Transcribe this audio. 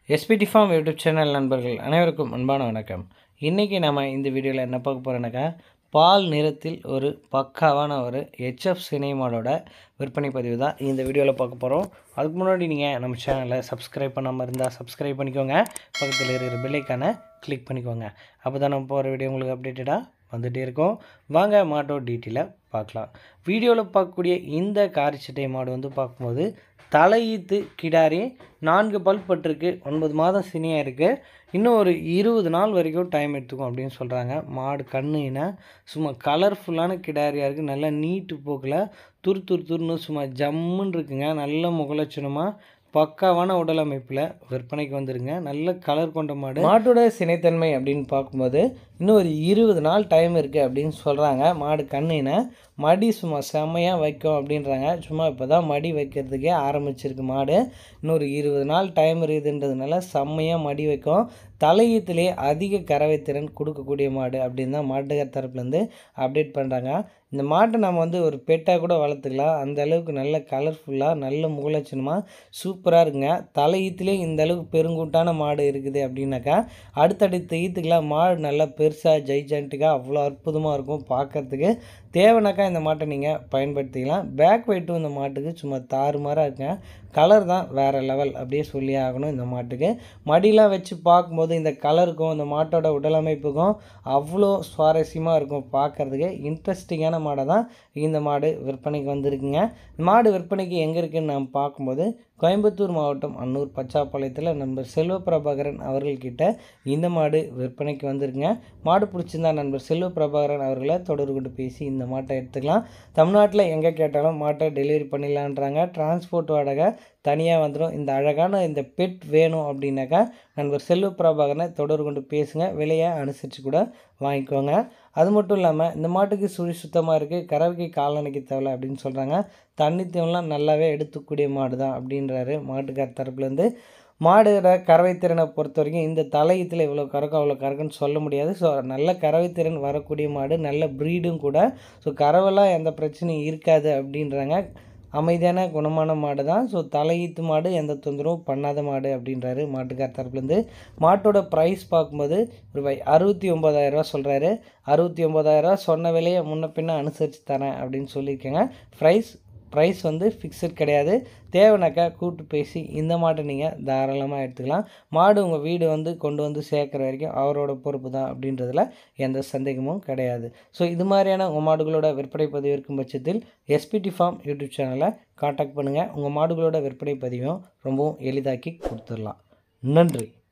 SPD farm YouTube channel நண்பர்கள் அனைவருக்கும் அன்பான வணக்கம் இன்றைக்கி நம்ம இந்த வீடியோவில் என்ன பார்க்க போகிறோன்னாக்கா பால் நிறத்தில் ஒரு பக்காவான ஒரு ஹெச்எஃப் சினிமாவோட விற்பனை பதிவு தான் இந்த வீடியோவில் பார்க்க போகிறோம் அதுக்கு முன்னாடி நீங்கள் நம்ம சேனலை சப்ஸ்கிரைப் பண்ணாமல் இருந்தால் சப்ஸ்கிரைப் பண்ணிக்கோங்க பக்கத்தில் இருக்கிற பெல்லைக்கான கிளிக் பண்ணிக்கோங்க அப்போ தான் நம்ம போகிற வீடியோ உங்களுக்கு அப்டேட்டடாக வந்துகிட்டே இருக்கோம் வாங்க மாட்டோ டீட்டெயிலாக பார்க்கலாம் வீடியோவில் பார்க்கக்கூடிய இந்த காரிச்சட்டை மாடு வந்து பார்க்கும்போது தலையீத்து கிடாரி நான்கு பல் பட்டிருக்கு ஒன்பது மாதம் சினியாக இருக்குது இன்னும் ஒரு இருபது நாள் வரைக்கும் டைம் எடுத்துக்கும் அப்படின்னு சொல்கிறாங்க மாடு கண்ணுனா சும்மா கலர்ஃபுல்லான கிடாரியாக இருக்குது நல்லா நீட்டு போக்கில் துரு துரு துருன்னு சும்மா ஜம்முன்னு இருக்குங்க நல்ல முகலட்சணமாக பக்காவான உடல் அமைப்பில் விற்பனைக்கு வந்துருங்க நல்ல கலர் கொண்ட மாடு மாட்டோட சினைத்தன்மை அப்படின்னு பார்க்கும்போது இன்னும் ஒரு இருபது நாள் டைம் இருக்குது அப்படின்னு சொல்கிறாங்க மாடு கண்ணினை மடி சும்மா செம்மையாக வைக்கும் அப்படின்றாங்க சும்மா இப்போ தான் மடி வைக்கிறதுக்கே ஆரம்பிச்சிருக்கு மாடு இன்னொரு இருபது நாள் டைம் இருக்குதுன்றதுனால செம்மையாக மடி வைக்கும் தலையீத்திலே அதிக கறவை திறன் கொடுக்கக்கூடிய மாடு அப்படின்னு தான் மாட்டுக்கார் தரப்புலேருந்து அப்டேட் பண்ணுறாங்க இந்த மாட்டை நம்ம வந்து ஒரு பெட்டாக கூட வளர்த்துக்கலாம் அந்த அளவுக்கு நல்ல கலர்ஃபுல்லாக நல்ல முகலட்சணமாக சூப்பராக இருக்குங்க தலை ஈத்துலேயே இந்த அளவுக்கு பெருங்கூட்டான மாடு இருக்குது அப்படின்னாக்கா அடுத்தடுத்த ஈத்துக்கெலாம் மாடு நல்லா பெருசாக ஜெய்ஜான்ட்டுக்காக அவ்வளோ அற்புதமாக இருக்கும் பார்க்கறதுக்கு தேவைனாக்கா இந்த மாட்டை நீங்கள் பயன்படுத்திக்கலாம் பேக் வெயிட்டும் இந்த மாட்டுக்கு சும்மா தாறுமாறாக இருக்குங்க கலர் தான் வேறு லெவல் அப்படியே சொல்லி ஆகணும் இந்த மாட்டுக்கு மடியெலாம் வச்சு பார்க்கும்போது இந்த கலருக்கும் இந்த மாட்டோட உடலமைப்புக்கும் அவ்வளோ சுவாரஸ்யமாக இருக்கும் பார்க்குறதுக்கு இன்ட்ரெஸ்டிங்கான மாடை தான் இந்த மாடு விற்பனைக்கு வந்திருக்குங்க மாடு விற்பனைக்கு எங்கே இருக்குதுன்னு நம்ம பார்க்கும்போது கோயம்புத்தூர் மாவட்டம் அன்னூர் பச்சாப்பாளையத்தில் நண்பர் செல்வ பிரபாகரன் அவர்கள்கிட்ட இந்த மாடு விற்பனைக்கு வந்திருக்குங்க மாடு பிடிச்சிருந்தா நண்பர் செல்வ பிரபாகரன் அவர்களை தொடர்பு கொண்டு பேசி இந்த மாட்டை எடுத்துக்கலாம் தமிழ்நாட்டில் எங்கே கேட்டாலும் மாட்டை டெலிவரி பண்ணிடலான்றாங்க டிரான்ஸ்போர்ட் வாடகை தனியாக வந்துடும் இந்த அழகான இந்த பெட் வேணும் அப்படின்னாக்கா நண்பர் செல்வ பிரபாகரனை தொடர்பு கொண்டு பேசுங்க விலையை அனுசரித்து கூட வாங்கிக்கோங்க அது மட்டும் இல்லாமல் இந்த மாட்டுக்கு சுழி சுத்தமாக இருக்குது கறவைக்கு காலணைக்கு தேவை அப்படின்னு சொல்கிறாங்க தண்ணி தேவலாம் நல்லாவே எடுத்துக்கூடிய மாடு தான் அப்படின்றாரு மாட்டுக்கார் தரப்புலேருந்து மாடோட கறவைத்திறனை பொறுத்த வரைக்கும் இந்த தலையத்தில் இவ்வளோ கறக்கும் அவ்வளோ கறக்குன்னு சொல்ல முடியாது ஸோ நல்ல கறவைத்திறன் வரக்கூடிய மாடு நல்ல ப்ரீடும் கூட ஸோ கறவைலாம் எந்த பிரச்சனையும் இருக்காது அப்படின்றாங்க அமைதியான குணமான மாடு தான் ஸோ தலையீத்து மாடு எந்த தொந்தரவும் பண்ணாத மாடு அப்படின்றாரு மாட்டுக்கார் தரப்புலேருந்து மாட்டோட ப்ரைஸ் பார்க்கும்போது ரூபாய் அறுபத்தி ஒம்பதாயிரரூவா சொல்கிறாரு அறுபத்தி ஒம்பதாயிரரூவா சொன்ன விலையை முன்ன பின்ன அனுசரித்து தரேன் அப்படின்னு சொல்லியிருக்கேங்க ப்ரைஸ் ப்ரைஸ் வந்து ஃபிக்ஸட் கிடையாது தேவைனாக்கா கூப்பிட்டு பேசி இந்த மாட்டை நீங்கள் தாராளமாக எடுத்துக்கலாம் மாடு உங்கள் வீடு வந்து கொண்டு வந்து சேர்க்குற வரைக்கும் அவரோட பொறுப்பு தான் அப்படின்றதுல எந்த சந்தேகமும் கிடையாது ஸோ இது மாதிரியான உங்கள் மாடுகளோட விற்பனை பதிவு இருக்கும் பட்சத்தில் எஸ்பிடி ஃபார்ம் யூடியூப் சேனலை காண்டாக்ட் பண்ணுங்கள் உங்கள் மாடுகளோட விற்பனை பதிவும் ரொம்பவும் எளிதாக்கி கொடுத்துடலாம் நன்றி